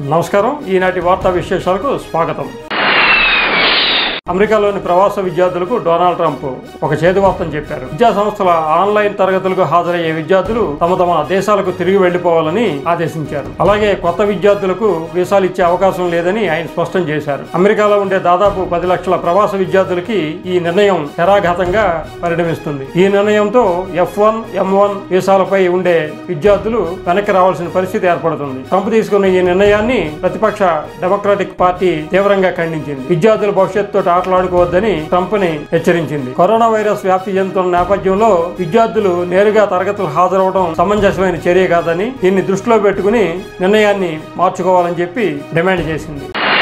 నమస్కారం ఈనాటి వార్తా విశేషాలకు స్వాగతం అమెరికాలోని ప్రవాస విద్యార్థులకు డొనాల్డ్ ట్రంప్ ఒక చేదువార్తను చెప్పారు విద్యా సంస్థల ఆన్లైన్ తరగతులకు హాజరయ్యే విద్యార్థులు తమ తమ దేశాలకు తిరిగి వెళ్లిపోవాలని ఆదేశించారు అలాగే కొత్త విద్యార్థులకు వీసాలు ఇచ్చే అవకాశం లేదని ఆయన స్పష్టం చేశారు అమెరికాలో ఉండే దాదాపు పది లక్షల ప్రవాస విద్యార్థులకి ఈ నిర్ణయం శరాఘాతంగా పరిణమిస్తుంది ఈ నిర్ణయంతో ఎఫ్ వన్ ఎం వన్ వీసాలపై ఉండే విద్యార్థులు వెనక్కి రావాల్సిన పరిస్థితి ఏర్పడుతుంది ట్రంప్ తీసుకున్న ఈ నిర్ణయాన్ని ప్రతిపక్ష డెమోక్రాటిక్ పార్టీ తీవ్రంగా ఖండించింది విద్యార్థుల భవిష్యత్తుతో ఆటలాడుకోవద్దని ట్రంప్ ని హెచ్చరించింది కరోనా వైరస్ వ్యాప్తి చెందుతున్న నేపథ్యంలో విద్యార్థులు నేరుగా తరగతులు హాజరవడం సమంజసమైన చర్య కాదని దీన్ని దృష్టిలో పెట్టుకుని నిర్ణయాన్ని మార్చుకోవాలని చెప్పి డిమాండ్ చేసింది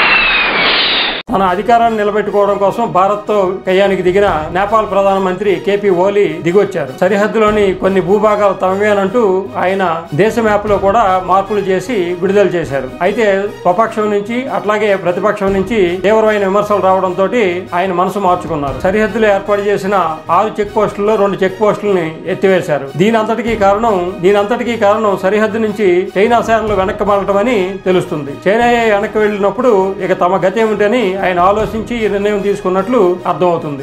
తన అధికారాన్ని నిలబెట్టుకోవడం కోసం భారత్ తో కయ్యానికి దిగిన నేపాల్ ప్రధానమంత్రి కేపీ ఓలీ దిగొచ్చారు సరిహద్దులోని కొన్ని భూభాగాలు తమవేనంటూ ఆయన దేశ మ్యాప్ లో కూడా మార్పులు చేసి విడుదల చేశారు అయితే స్వపక్షం నుంచి అట్లాగే ప్రతిపక్షం నుంచి తీవ్రమైన విమర్శలు రావడంతో ఆయన మనసు మార్చుకున్నారు సరిహద్దులు ఏర్పాటు చేసిన ఆరు చెక్ పోస్టుల్లో రెండు చెక్ పోస్టులని ఎత్తివేశారు దీని అంతటికీ కారణం దీని అంతటికీ కారణం సరిహద్దు నుంచి చైనా సేనలు వెనక్కి మళ్ళటమని తెలుస్తుంది చైనా వెనక్కి వెళ్ళినప్పుడు ఇక తమ గతి ఏమిటని ఆయన ఆలోచించి ఈ నిర్ణయం తీసుకున్నట్లు అర్థమవుతుంది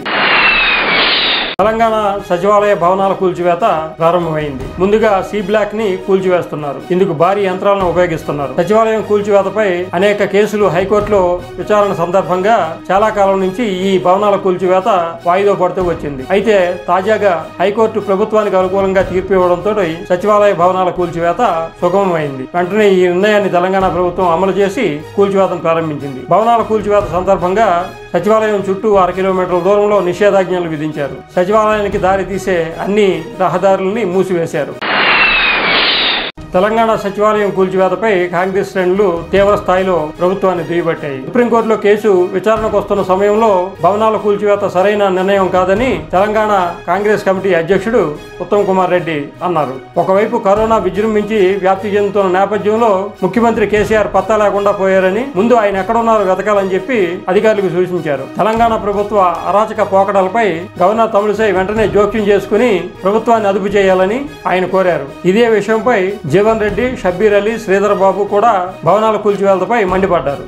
తెలంగాణ సచివాలయ భవనాల కూల్చివేత ప్రారంభమైంది ముందుగా సి బ్లాక్ ని కూల్చివేస్తున్నారు ఇందుకు భారీ యంత్రాలను ఉపయోగిస్తున్నారు సచివాలయం కూల్చివేతపై అనేక కేసులు హైకోర్టులో విచారణ సందర్భంగా చాలా కాలం నుంచి ఈ భవనాల కూల్చివేత వాయిదా పడుతూ వచ్చింది అయితే తాజాగా హైకోర్టు ప్రభుత్వానికి అనుకూలంగా తీర్పు ఇవ్వడంతో సచివాలయ భవనాల కూల్చివేత సుగమమైంది వెంటనే ఈ నిర్ణయాన్ని తెలంగాణ ప్రభుత్వం అమలు చేసి కూల్చివేతను ప్రారంభించింది భవనాల కూల్చివేత సందర్భంగా సచివాలయం చుట్టూ అర కిలోమీటర్ల దూరంలో నిషేధాజ్ఞలు విధించారు సచివాలయానికి దారి తీసే అన్ని రహదారులని మూసివేశారు తెలంగాణ సచివాలయం కూల్చివేతపై కాంగ్రెస్ శ్రేణులు తీవ్ర స్థాయిలో ప్రభుత్వాన్ని దుయ్యబట్టాయి సుప్రీంకోర్టులో కేసు విచారణకు వస్తున్న సమయంలో భవనాల కూల్చివేత సరైన నిర్ణయం కాదని తెలంగాణ కాంగ్రెస్ కమిటీ అధ్యక్షుడు ఉత్తమ్ కుమార్ రెడ్డి అన్నారు ఒకవైపు కరోనా విజృంభించి వ్యాప్తి చెందుతున్న నేపథ్యంలో ముఖ్యమంత్రి కేసీఆర్ పత్తా లేకుండా పోయారని ముందు ఆయన ఎక్కడున్నారో వెతకాలని చెప్పి అధికారులకు సూచించారు తెలంగాణ ప్రభుత్వ అరాచక పోకడలపై గవర్నర్ తమిళిసై వెంటనే జోక్యం చేసుకుని ప్రభుత్వాన్ని అదుపు చేయాలని ఆయన కోరారు ఇదే విషయంపై జీవన్ రెడ్డి షబ్బీర్ అలీ శ్రీధర్ బాబు కూడా భవనాల కూల్చివేతపై మండిపడ్డారు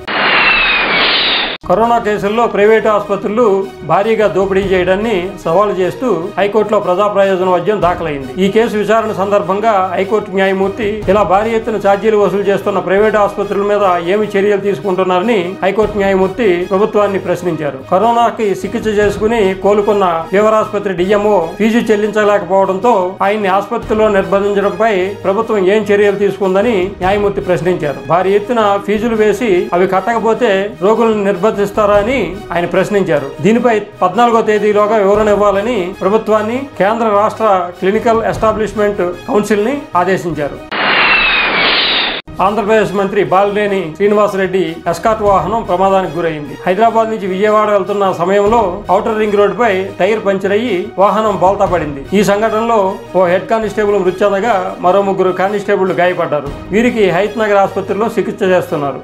కరోనా కేసుల్లో ప్రైవేటు ఆసుపత్రులు భారీగా దోపిడీ చేయడాన్ని సవాలు చేస్తూ హైకోర్టులో ప్రజా ప్రయోజన వద్యం దాఖలైంది ఈ కేసు విచారణ సందర్భంగా హైకోర్టు న్యాయమూర్తి ఇలా భారీ ఎత్తున ఛార్జీలు వసూలు చేస్తున్న ప్రైవేటు ఆసుపత్రుల మీద ఏమి చర్యలు తీసుకుంటున్నారని హైకోర్టు న్యాయమూర్తి ప్రభుత్వాన్ని ప్రశ్నించారు కరోనాకి చికిత్స చేసుకుని కోలుకున్న ఫీవర్ ఆసుపత్రి డిఎంఓ ఫీజు చెల్లించలేకపోవడంతో ఆయన్ని ఆసుపత్రిలో నిర్బంధించడంపై ప్రభుత్వం ఏం చర్యలు తీసుకుందని న్యాయమూర్తి ప్రశ్నించారు భారీ ఎత్తున ఫీజులు వేసి అవి కట్టకపోతే రోగులను నిర్బంధిస్తారా అని ఆయన ప్రశ్నించారు దీనిపై పద్నాలుగో తేదీలోగా వివరణ ఇవ్వాలని ప్రభుత్వాన్ని కేంద్ర రాష్ట్ర క్లినికల్ ఎస్టాబ్లిష్మెంట్ కౌన్సిల్ ని ఆదేశించారు ఆంధ్రప్రదేశ్ మంత్రి బాలినేని శ్రీనివాసరెడ్డి ఎస్కాట్ వాహనం ప్రమాదానికి గురైంది హైదరాబాద్ నుంచి విజయవాడ వెళ్తున్న సమయంలో ఔటర్ రింగ్ రోడ్డుపై టైర్ పంచర్ అయ్యి వాహనం బోల్తా పడింది ఈ సంఘటనలో ఓ హెడ్ కానిస్టేబుల్ మృతి చెందగా మరో ముగ్గురు కానిస్టేబుల్ గాయపడ్డారు వీరికి హైత్ నగర్ ఆసుపత్రిలో చికిత్స చేస్తున్నారు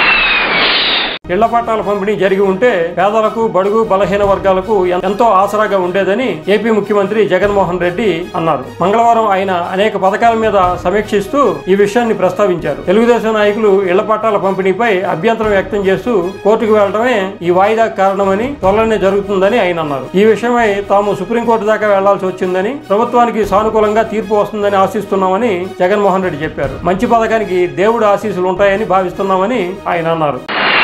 ఇళ్ల పట్టాల పంపిణీ జరిగి ఉంటే పేదలకు బడుగు బలహీన వర్గాలకు ఎంతో ఆసరాగా ఉండేదని ఏపీ ముఖ్యమంత్రి జగన్మోహన్ రెడ్డి అన్నారు మంగళవారం ఆయన అనేక పథకాల మీద సమీక్షిస్తూ ఈ విషయాన్ని ప్రస్తావించారు తెలుగుదేశం నాయకులు ఇళ్ల పట్టాల పంపిణీపై అభ్యంతరం వ్యక్తం చేస్తూ కోర్టుకు వెళ్లడమే ఈ వాయిదా కారణమని త్వరలోనే జరుగుతుందని ఆయన అన్నారు ఈ విషయమై తాము సుప్రీంకోర్టు దాకా వెళ్లాల్సి వచ్చిందని ప్రభుత్వానికి సానుకూలంగా తీర్పు వస్తుందని ఆశిస్తున్నామని జగన్మోహన్ రెడ్డి చెప్పారు మంచి పథకానికి దేవుడు ఆశీస్సులు ఉంటాయని భావిస్తున్నామని ఆయన అన్నారు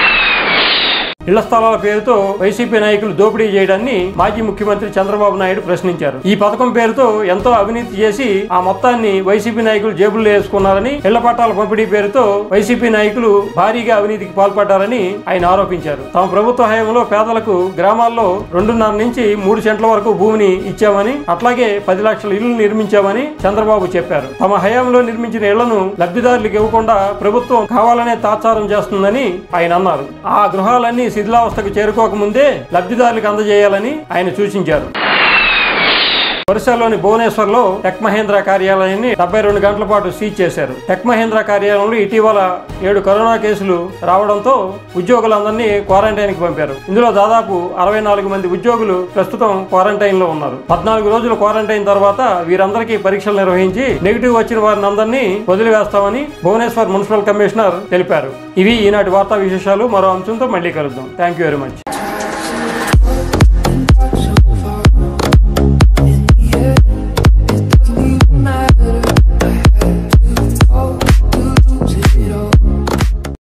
ఇళ్ల స్థలాల పేరుతో వైసీపీ నాయకులు దోపిడీ చేయడాన్ని మాజీ ముఖ్యమంత్రి చంద్రబాబు నాయుడు ప్రశ్నించారు ఈ పథకం పేరుతో ఎంతో అవినీతి చేసి ఆ మొత్తాన్ని వైసీపీ నాయకులు జేబుల్లో వేసుకున్నారని ఇళ్ల పట్టాల పంపిణీ పేరుతో వైసీపీ నాయకులు భారీగా అవినీతికి పాల్పడ్డారని ఆయన ఆరోపించారు తమ ప్రభుత్వ హయాంలో పేదలకు గ్రామాల్లో రెండున్నర నుంచి మూడు సెంట్ల వరకు భూమిని ఇచ్చామని అట్లాగే పది లక్షల ఇళ్లు నిర్మించామని చంద్రబాబు చెప్పారు తమ హయాంలో నిర్మించిన ఇళ్లను లబ్ధిదారులకు ఇవ్వకుండా ప్రభుత్వం కావాలనే తాత్సారం చేస్తుందని ఆయన అన్నారు ఆ గృహాలన్నీ శిథిలావస్థకు చేరుకోక ముందే లబ్ధిదారులకు అందజేయాలని ఆయన సూచించారు ఒరిస్సాలోని భువనేశ్వర్ లో టెక్ మహేంద్ర కార్యాలయాన్ని డెబ్బై రెండు గంటల పాటు సీజ్ చేశారు టెక్ మహేంద్ర కార్యాలయంలో ఇటీవల ఏడు కరోనా కేసులు రావడంతో ఉద్యోగులందరినీ క్వారంటైన్ కి పంపారు ఇందులో దాదాపు అరవై నాలుగు మంది ఉద్యోగులు ప్రస్తుతం క్వారంటైన్ లో ఉన్నారు పద్నాలుగు రోజుల క్వారంటైన్ తర్వాత వీరందరికీ పరీక్షలు నిర్వహించి నెగిటివ్ వచ్చిన వారిని అందరినీ వదిలివేస్తామని భువనేశ్వర్ మున్సిపల్ కమిషనర్ తెలిపారు ఇవి ఈనాటి వార్తా విశేషాలు మరో అంశంతో మళ్ళీ కలుద్దాం థ్యాంక్ యూ వెరీ మచ్